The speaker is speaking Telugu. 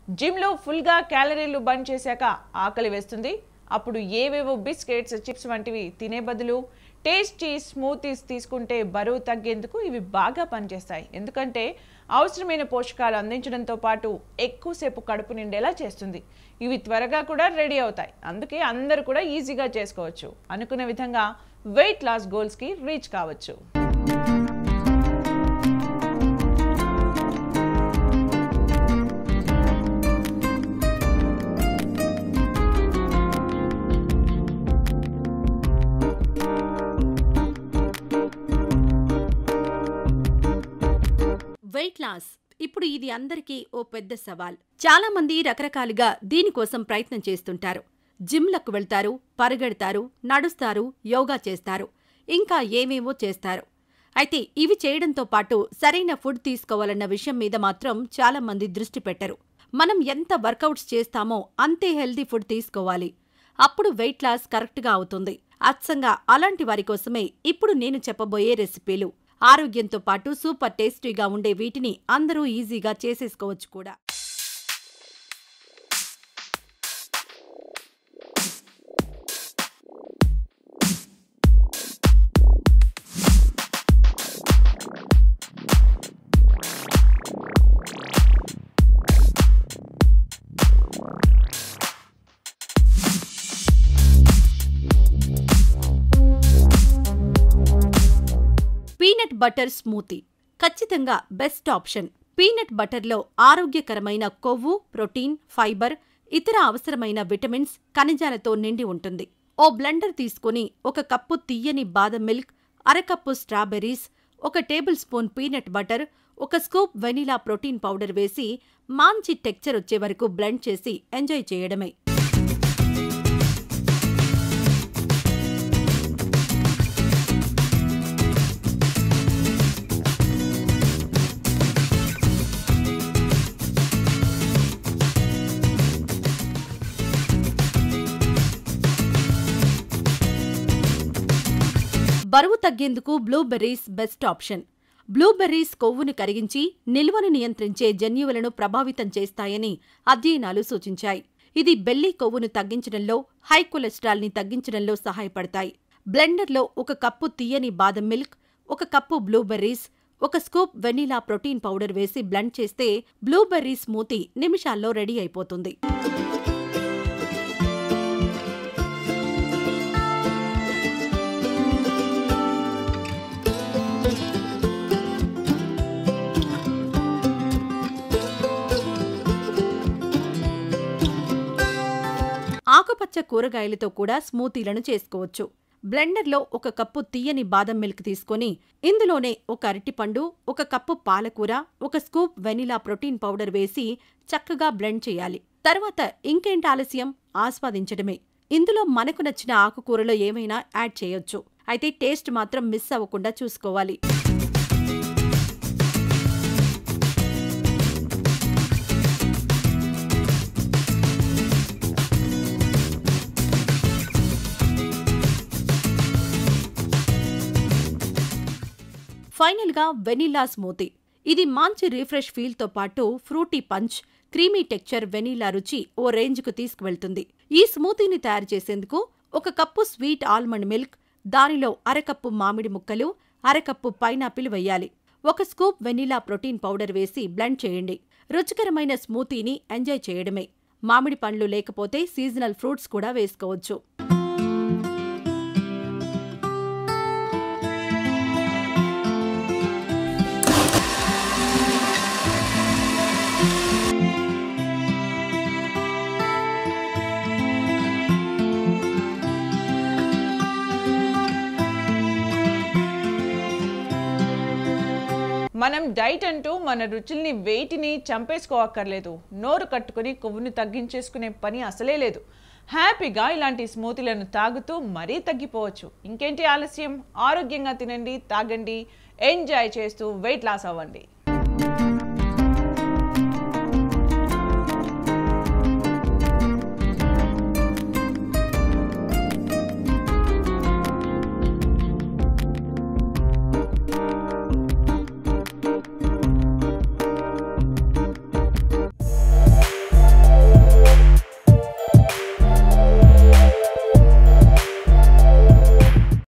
జిమ్లో ఫుల్గా క్యాలరీలు బంద్ చేశాక ఆకలి వేస్తుంది అప్పుడు ఏవేవో బిస్కెట్స్ చిప్స్ వంటివి తినే బదులు టేస్టీ స్మూతీస్ తీసుకుంటే బరువు తగ్గేందుకు ఇవి బాగా పనిచేస్తాయి ఎందుకంటే అవసరమైన పోషకాలు అందించడంతో పాటు ఎక్కువసేపు కడుపు నిండేలా చేస్తుంది ఇవి త్వరగా కూడా రెడీ అవుతాయి అందుకే అందరూ కూడా ఈజీగా చేసుకోవచ్చు అనుకున్న విధంగా వెయిట్ లాస్ గోల్స్కి రీచ్ కావచ్చు వెయిట్ లాస్ ఇప్పుడు ఇది అందరికీ ఓ పెద్ద సవాల్ చాలా మంది రకరకాలుగా దీనికోసం ప్రయత్నం చేస్తుంటారు జిమ్లకు వెళ్తారు పరిగెడతారు నడుస్తారు యోగా చేస్తారు ఇంకా ఏమేమో చేస్తారు అయితే ఇవి చేయడంతో పాటు సరైన ఫుడ్ తీసుకోవాలన్న విషయం మీద మాత్రం చాలా మంది దృష్టి పెట్టరు మనం ఎంత వర్కౌట్స్ చేస్తామో అంతే హెల్దీ ఫుడ్ తీసుకోవాలి అప్పుడు వెయిట్ లాస్ కరెక్ట్గా అవుతుంది అచ్చంగా అలాంటి వారి కోసమే ఇప్పుడు నేను చెప్పబోయే రెసిపీలు ఆరోగ్యంతో పాటు సూపర్ టేస్టీగా ఉండే వీటిని అందరూ ఈజీగా చేసేసుకోవచ్చు కూడా పీనట్ బటర్ స్మూతీ ఖచ్చితంగా బెస్ట్ ఆప్షన్ పీనట్ బటర్లో ఆరోగ్యకరమైన కొవ్వు ప్రోటీన్ ఫైబర్ ఇతర అవసరమైన విటమిన్స్ ఖనిజాలతో నిండి ఉంటుంది ఓ బ్లెండర్ తీసుకుని ఒక కప్పు తీయని బాదం మిల్క్ అరకప్పు స్ట్రాబెర్రీస్ ఒక టేబుల్ స్పూన్ పీనట్ బటర్ ఒక స్కూప్ వెనిలా ప్రోటీన్ పౌడర్ వేసి మంచి టెక్చర్ వచ్చే వరకు బ్లెండ్ చేసి ఎంజాయ్ చేయడమే బరువు తగ్గేందుకు బ్లూబెర్రీస్ బెస్ట్ ఆప్షన్ బ్లూబెర్రీస్ కొవ్వును కరిగించి నిల్వను నియంత్రించే జన్యువులను ప్రభావితం చేస్తాయని అధ్యయనాలు సూచించాయి ఇది బెల్లి కొవ్వును తగ్గించడంలో హై కొలెస్ట్రాల్ ని తగ్గించడంలో సహాయపడతాయి బ్లెండర్లో ఒక కప్పు తీయని బాదం మిల్క్ ఒక కప్పు బ్లూబెర్రీస్ ఒక స్కూప్ వెనిలా ప్రోటీన్ పౌడర్ వేసి బ్లెండ్ చేస్తే బ్లూబెర్రీ స్మూతీ నిమిషాల్లో రెడీ అయిపోతుంది ఆకుపచ్చ కూరగాయలతో కూడా స్మూతీలను చేసుకోవచ్చు బ్లెండర్లో ఒక కప్పు తీయని బాదం మిల్క్ తీసుకొని ఇందులోనే ఒక అరటిపండు ఒక కప్పు పాలకూర ఒక స్కూప్ వెనిలా ప్రోటీన్ పౌడర్ వేసి చక్కగా బ్లెండ్ చేయాలి తర్వాత ఇంకేంటి ఆలస్యం ఆస్వాదించడమే ఇందులో మనకు నచ్చిన ఆకుకూరలో ఏమైనా యాడ్ చేయొచ్చు అయితే టేస్ట్ మాత్రం మిస్ అవ్వకుండా చూసుకోవాలి ఫైనల్గా వెనిల్లా స్మూతీ ఇది మంచి రిఫ్రెష్ ఫీల్తో పాటు fruity punch creamy texture vanilla రుచి ఓ రేంజ్కు తీసుకువెళ్తుంది ఈ స్మూతీని తయారు చేసేందుకు ఒక కప్పు స్వీట్ ఆల్మండ్ మిల్క్ దానిలో అరకప్పు మామిడి ముక్కలు అరకప్పు పైనాపిల్ వెయ్యాలి ఒక స్కూప్ వెనిలా ప్రోటీన్ పౌడర్ వేసి బ్లెండ్ చేయండి రుచికరమైన స్మూతీని ఎంజాయ్ చేయడమే మామిడి పండ్లు లేకపోతే సీజనల్ ఫ్రూట్స్ కూడా వేసుకోవచ్చు మనం డైట్ అంటూ మన రుచుల్ని వెయిట్ని చంపేసుకోవక్కర్లేదు నోరు కట్టుకుని కొవ్వును తగ్గించేసుకునే పని అసలే లేదు హ్యాపీగా ఇలాంటి స్మూతీలను తాగుతూ మరీ తగ్గిపోవచ్చు ఇంకేంటి ఆలస్యం ఆరోగ్యంగా తినండి తాగండి ఎంజాయ్ చేస్తూ వెయిట్ లాస్ అవ్వండి